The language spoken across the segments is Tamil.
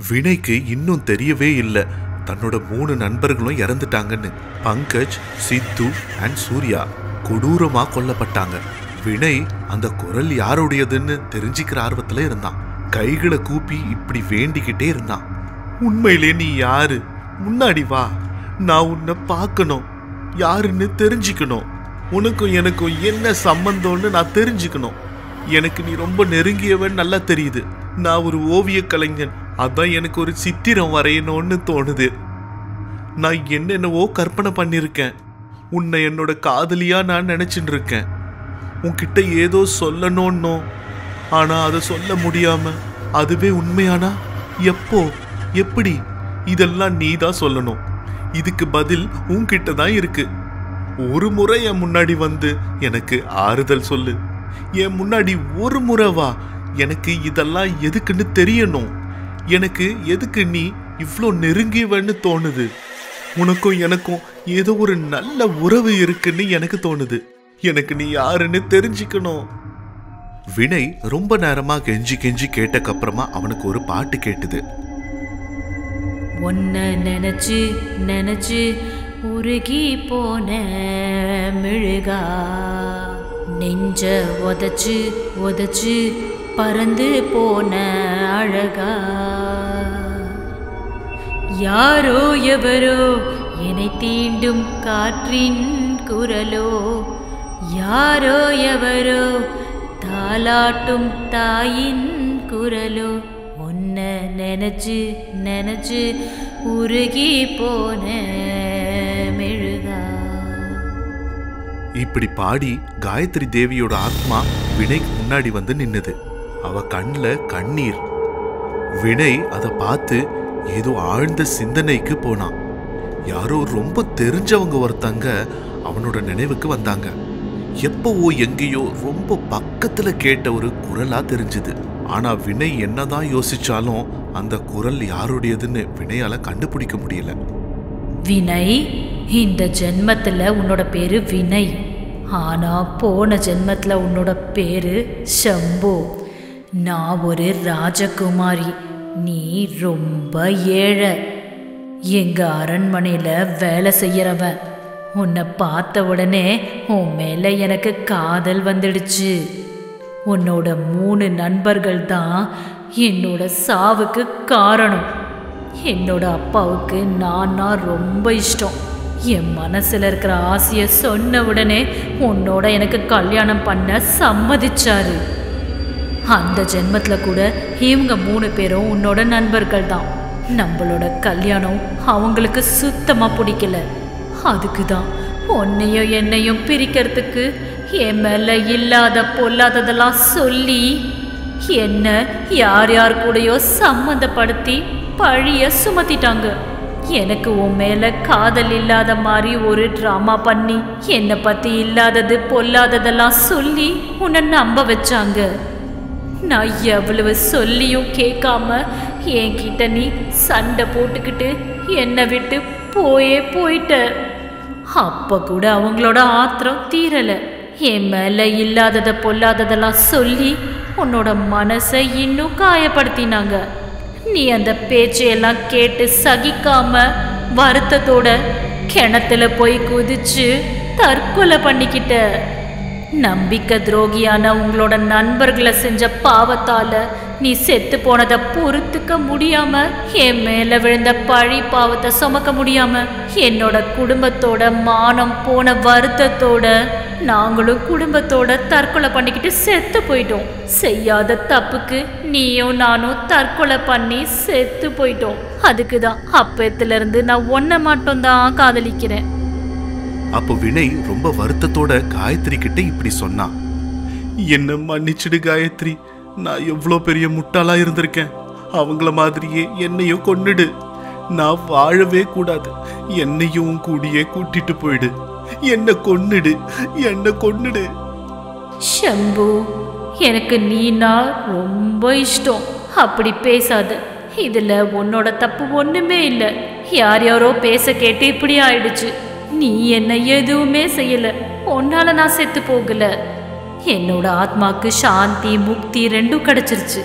வினைக்கு இன்னும் தெரியவே இல்லை தன்னோட மூணு நண்பர்களும் இறந்துட்டாங்கன்னு பங்கஜ் சித்து அண்ட் சூர்யா கொடூரமா கொல்லப்பட்டாங்க வினய் அந்த குரல் யாருடையதுன்னு தெரிஞ்சுக்கிற ஆர்வத்துல இருந்தான் கைகளை கூப்பி இப்படி வேண்டிக்கிட்டே இருந்தான் உண்மையிலே நீ யாரு முன்னாடி வா நான் உன்னை பார்க்கணும் யாருன்னு தெரிஞ்சுக்கணும் உனக்கும் எனக்கும் என்ன சம்பந்தம்னு நான் தெரிஞ்சுக்கணும் எனக்கு நீ ரொம்ப நெருங்கியவன் நல்லா தெரியுது நான் ஒரு ஓவிய கலைஞன் அதான் எனக்கு ஒரு சித்திரம் வரையணும்னு தோணுது நான் என்னென்னவோ கற்பனை பண்ணியிருக்கேன் உன்னை என்னோட காதலியா நான் நினைச்சிட்டு இருக்கேன் உன்கிட்ட ஏதோ சொல்லணும்னோ ஆனா அதை சொல்ல முடியாம அதுவே உண்மையானா எப்போ எப்படி இதெல்லாம் நீ தான் சொல்லணும் இதுக்கு பதில் உன்கிட்ட தான் இருக்கு ஒரு முறை என் முன்னாடி வந்து எனக்கு ஆறுதல் சொல்லு என் முன்னாடி ஒரு முறை வா எனக்கு இதெல்லாம் எதுக்குன்னு தெரியணும் எனக்கு எதுக்கு நீ இவ்வளோ நெருங்கியவன்னு தோணுது உனக்கும் எனக்கும் ஏதோ ஒரு நல்ல உறவு இருக்குன்னு எனக்கு தோணுது எனக்கு நீ யாருன்னு தெரிஞ்சுக்கணும் வினய் ரொம்ப நேரமா கெஞ்சி கெஞ்சி கேட்டக்கப்புறமா அவனுக்கு ஒரு பாட்டு கேட்டுது உன்னை நினைச்சு நினைச்சு உருகி போன மெழுகா நெஞ்ச உதச்சு உதச்சு பறந்து போன அழகா யாரோ எவரோ என்னை தீண்டும் காற்றின் குரலோ யாரோ எவரோ தாலாட்டும் தாயின் குரலோ உன்னை நினைச்சு நினைச்சு உருகி போன மெழுகா இப்படி பாடி காயத்ரி தேவியோட ஆத்மா வினைக்கு முன்னாடி வந்து நின்னுது அவ கண்ணுல கண்ணீர் வினய் அதை பார்த்து ஏதோ ஆழ்ந்த சிந்தனைக்கு போனான் யாரோ ரொம்ப தெரிஞ்சவங்க ஒருத்தங்க அவனோட நினைவுக்கு வந்தாங்க எப்பவோ எங்கேயோ ரொம்ப பக்கத்துல கேட்ட ஒரு குரலா தெரிஞ்சுது ஆனா வினய் என்னதான் யோசிச்சாலும் அந்த குரல் யாருடையதுன்னு வினையால கண்டுபிடிக்க முடியல வினய் இந்த ஜென்மத்துல உன்னோட பேரு வினய் ஆனா போன ஜென்மத்துல உன்னோட பேரு சம்பு நான் ஒரு ராஜகுமாரி நீ ரொம்ப ஏழை எங்க அரண்மனையில வேலை செய்யறவன் உன்னை பார்த்த உடனே உன் மேல எனக்கு காதல் வந்துடுச்சு உன்னோட மூணு நண்பர்கள் தான் என்னோட சாவுக்கு காரணம் என்னோட அப்பாவுக்கு நான்னா ரொம்ப இஷ்டம் என் மனசுல இருக்கிற ஆசைய சொன்ன உடனே உன்னோட எனக்கு கல்யாணம் பண்ண சம்மதிச்சாரு அந்த ஜென்மத்துல கூட இவங்க மூணு பேரும் உன்னோட நண்பர்கள் தான் நம்மளோட கல்யாணம் அவங்களுக்கு சுத்தமா பிடிக்கல அதுக்கு தான் உன்னையும் என்னையும் பிரிக்கிறதுக்கு என் மேல இல்லாத பொல்லாததெல்லாம் சொல்லி என்ன யார் யார் கூடயோ சம்மந்தப்படுத்தி பழிய சுமத்திட்டாங்க எனக்கு உன் மேல காதல் இல்லாத மாதிரி ஒரு ட்ராமா பண்ணி என்னை பத்தி இல்லாதது பொல்லாததெல்லாம் சொல்லி உன்னை நம்ப வச்சாங்க நான் எவ்வளவு சொல்லியும் கேட்காம என்கிட்ட நீ சண்டை போட்டுக்கிட்டு என்னை விட்டு போயே போயிட்ட அப்ப கூட அவங்களோட ஆத்திரம் தீரல என் மேல இல்லாதத பொல்லாததெல்லாம் சொல்லி உன்னோட மனசை இன்னும் காயப்படுத்தினாங்க நீ அந்த பேச்சையெல்லாம் கேட்டு சகிக்காம வருத்தத்தோட கிணத்துல போய் குதிச்சு தற்கொலை பண்ணிக்கிட்ட நம்பிக்கை துரோகியான உங்களோட நண்பர்களை செஞ்ச பாவத்தால நீ செத்து போனதை பொறுத்துக்க முடியாம என் மேல விழுந்த பழி பாவத்தை சுமக்க முடியாம என்னோட குடும்பத்தோட மானம் போன வருத்தத்தோட நாங்களும் குடும்பத்தோட தற்கொலை பண்ணிக்கிட்டு செத்து போயிட்டோம் செய்யாத தப்புக்கு நீயும் நானும் தற்கொலை பண்ணி செத்து போயிட்டோம் அதுக்கு தான் அப்பத்துல இருந்து நான் ஒன்ன மட்டும் தான் காதலிக்கிறேன் அப்போ வினய் ரொம்ப வருத்தத்தோட காயத்ரி கிட்ட இப்படி சொன்னான் என்ன மன்னிச்சிடு காயத்ரி நான் எவ்வளோ பெரிய முட்டாளா இருந்திருக்கேன் அவங்கள மாதிரியே என்னையும் கொன்னுடு நான் வாழவே கூடாது என்னையும் உன் கூடியே கூட்டிட்டு போயிடு என்ன கொன்னுடு என்ன கொன்னுடு ஷம்பு எனக்கு நீனா ரொம்ப இஷ்டம் அப்படி பேசாத இதுல உன்னோட தப்பு ஒண்ணுமே இல்லை யார் யாரோ பேச கேட்டு இப்படி ஆயிடுச்சு நீ என்ன எதுவுமே செய்யல உன்னால நான் செத்து போகல என்னோட ஆத்மாக்கு சாந்தி முக்தி ரெண்டும் கிடைச்சிருச்சு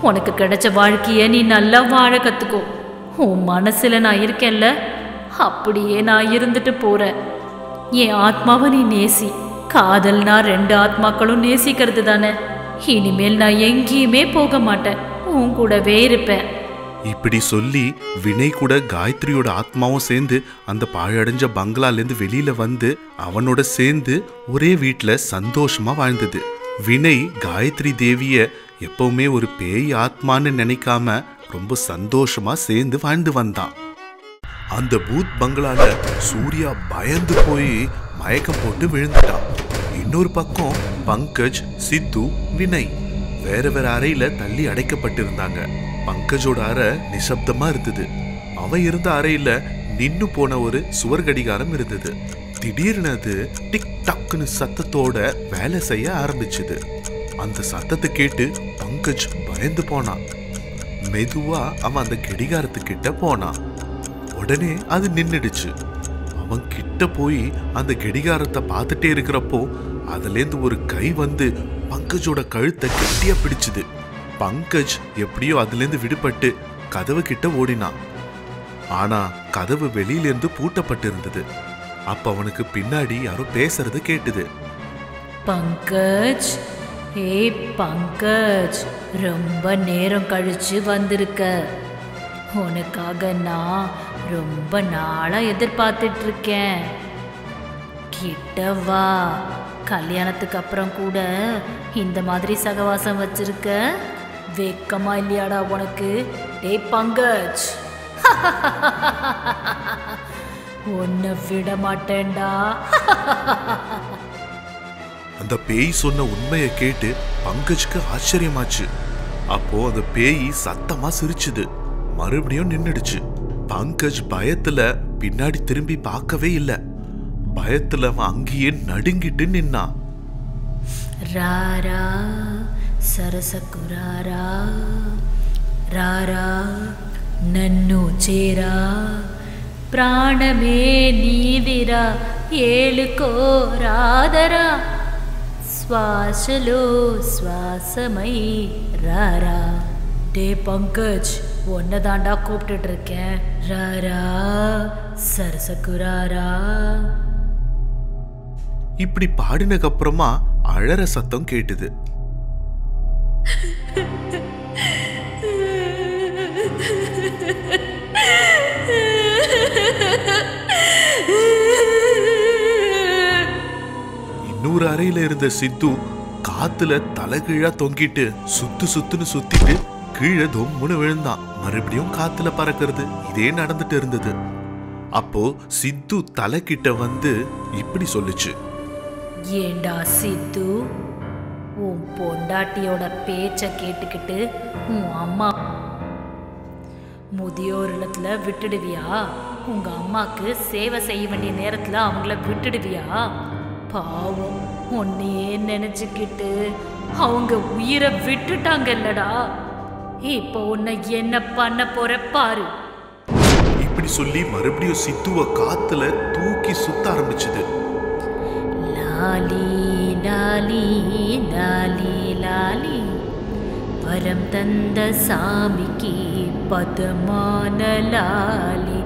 உனக்கு கிடைச்ச வாழ்க்கைய நீ நல்லா வாழ கத்துக்கோ உன் மனசுல நான் இருக்கேன்ல அப்படியே நான் இருந்துட்டு போறேன் என் ஆத்மாவை நீ நேசி காதல்னா ரெண்டு ஆத்மாக்களும் நேசிக்கிறது தானே இனிமேல் நான் எங்கேயுமே போக மாட்டேன் உன் கூடவே இருப்பேன் இப்படி சொல்லி வினய் கூட காயத்ரியோட ஆத்மாவும் சேர்ந்து அந்த பாழடைஞ்ச பங்களாலேருந்து வெளியில வந்து அவனோட சேர்ந்து ஒரே வீட்ல சந்தோஷமா வாழ்ந்தது வினய் காயத்ரி தேவிய எப்பவுமே ஒரு பேய் ஆத்மான்னு நினைக்காம ரொம்ப சந்தோஷமா சேர்ந்து வாழ்ந்து வந்தான் அந்த பூத் பங்களால சூர்யா பயந்து போய் மயக்கம் போட்டு விழுந்துட்டான் இன்னொரு பக்கம் பங்கஜ் சித்து வினய் வேற வேற அறையில தள்ளி அடைக்கப்பட்டிருந்தாங்க பங்கஜோட அறை நிசப்தமா இருந்தது அவன் இருந்த அறையில நின்னு போன ஒரு சுவர் கடிகாரம் இருந்தது திடீர்னு அது டிக் டக்குன்னு சத்தத்தோட வேலை செய்ய ஆரம்பிச்சது அந்த சத்தத்தை கேட்டு பங்கஜ் பயந்து போனான் மெதுவா அவன் அந்த கடிகாரத்துக்கிட்ட போனான் உடனே அது நின்னுடுச்சு அவன் கிட்ட போய் அந்த கடிகாரத்தை பார்த்துட்டே இருக்கிறப்போ அதுலேருந்து ஒரு கை வந்து பங்கஜோட கழுத்தை கெட்டியா பிடிச்சுது பங்கஜ் எப்படியோ அதுலேருந்து விடுபட்டு கதவு கிட்ட ஓடினான் ஆனா கதவு வெளியிலிருந்து பூட்டப்பட்டிருந்தது அப்ப அவனுக்கு பின்னாடி யாரோ பேசுறது கேட்டுது பங்கஜ் ஏய் பங்கஜ் ரொம்ப நேரம் கழிச்சு வந்திருக்க உனக்காக நான் ரொம்ப நாளா எதிர்பார்த்துட்டு இருக்கேன் கிட்ட வா கல்யாணத்துக்கு அப்புறம் கூட இந்த மாதிரி சகவாசம் வச்சிருக்க வெக்கமா இல்லையாடா உனக்கு டேய் பங்கஜ் உன்னை விட மாட்டேன்டா அந்த பேய் சொன்ன உண்மையை கேட்டு பங்கஜ்க்கு ஆச்சரியமாச்சு அப்போ அந்த பேய் சத்தமா சிரிச்சுது மறுபடியும் நின்னுடுச்சு பங்கஜ் பயத்துல பின்னாடி திரும்பி பார்க்கவே இல்ல பயத்துல அவன் அங்கேயே நடுங்கிட்டு நின்னான் రారా సరసకు రారా రారా నన్ను చేరా ప్రాణమే నీదిరా ఏలుకో రాదరా శ్వాసలో శ్వాసమై రారా டே பங்கஜ் உன்னை தாண்டா கூப்பிட்டுட்டு இருக்கேன் ராரா சரசக்கு ராரா இப்படி பாடினக்கு அப்புறமா அழற சத்தம் கேட்டுது இன்னொரு அறையில இருந்த சித்து காத்துல தலைகீழா தொங்கிட்டு சுத்து சுத்துன்னு சுத்திட்டு கீழே தொம்முன்னு விழுந்தான் மறுபடியும் காத்துல பறக்கிறது இதே நடந்துட்டு இருந்தது அப்போ சித்து தலை கிட்ட வந்து இப்படி சொல்லுச்சு ஏண்டா சித்து உன் பொண்டாட்டியோட பேச்ச கேட்டுக்கிட்டு உன் அம்மா முதியோர் இல்லத்துல விட்டுடுவியா உங்க அம்மாக்கு சேவை செய்ய வேண்டிய நேரத்துல அவங்கள விட்டுடுவியா பாவம் உன்னையே நினைச்சுக்கிட்டு அவங்க உயிரை விட்டுட்டாங்கல்லடா இப்போ உன்னை என்ன பண்ண போற பாரு இப்படி சொல்லி மறுபடியும் சித்துவ காத்துல தூக்கி சுத்த ஆரம்பிச்சது லாலி லாலி லாலி லாலி வரம் தந்த சாமிக்கு பதமான லாலி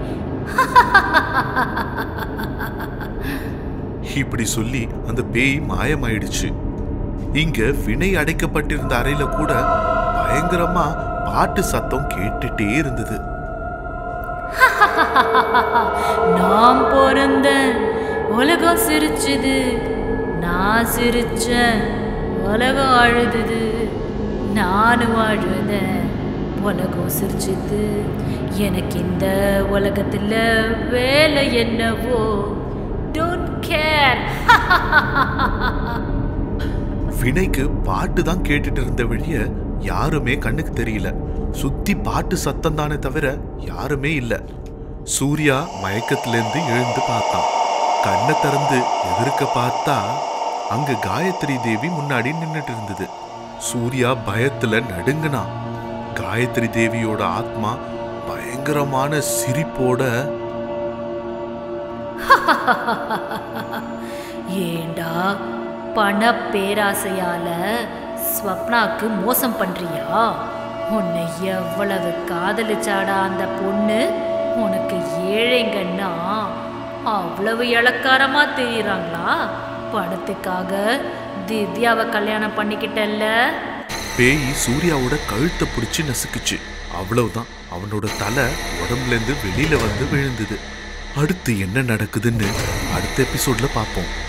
இப்படி சொல்லி அந்த பேய் மாயமாயிடுச்சு இங்க வினை அடைக்கப்பட்டிருந்த அறையில கூட பயங்கரமா பாட்டு சத்தம் கேட்டுட்டே இருந்தது நான் பிறந்தேன் உலகம் சிரிச்சுது நான் சிரிச்சேன் உலகம் அழுதுது நானும் அழுதேன் உலகம் சிரிச்சுது எனக்கு இந்த உலகத்துல வேலை என்னவோ டோன்ட் கேர் வினைக்கு பாட்டு தான் கேட்டுட்டு இருந்த வெளிய யாருமே கண்ணுக்கு தெரியல சுத்தி பாட்டு சத்தம் தானே தவிர யாருமே இல்ல சூர்யா மயக்கத்திலிருந்து எழுந்து பார்த்தான் கண்ணை திறந்து எதிர்க்க பார்த்தா அங்க காயத்ரி தேவி முன்னாடி நின்னுட்டு இருந்தது சூர்யா பயத்துல நடுங்கினான் காயத்ரி தேவியோட ஆத்மா பயங்கரமான சிரிப்போட ஏண்டா பண பேராசையால ஸ்வப்னாக்கு மோசம் பண்றியா உன்னை எவ்வளவு காதலிச்சாடா அந்த பொண்ணு உனக்கு ஏழைங்கன்னா அவ்வளவு இளக்காரமா தெரியுறாங்களா படத்துக்காக திவ்யாவை கல்யாணம் பண்ணிக்கிட்டல்ல பேய் சூர்யாவோட கழுத்தை பிடிச்சி நசுக்குச்சு அவ்வளவுதான் அவனோட தலை உடம்புல இருந்து வெளியில வந்து விழுந்தது அடுத்து என்ன நடக்குதுன்னு அடுத்த எபிசோட்ல பார்ப்போம்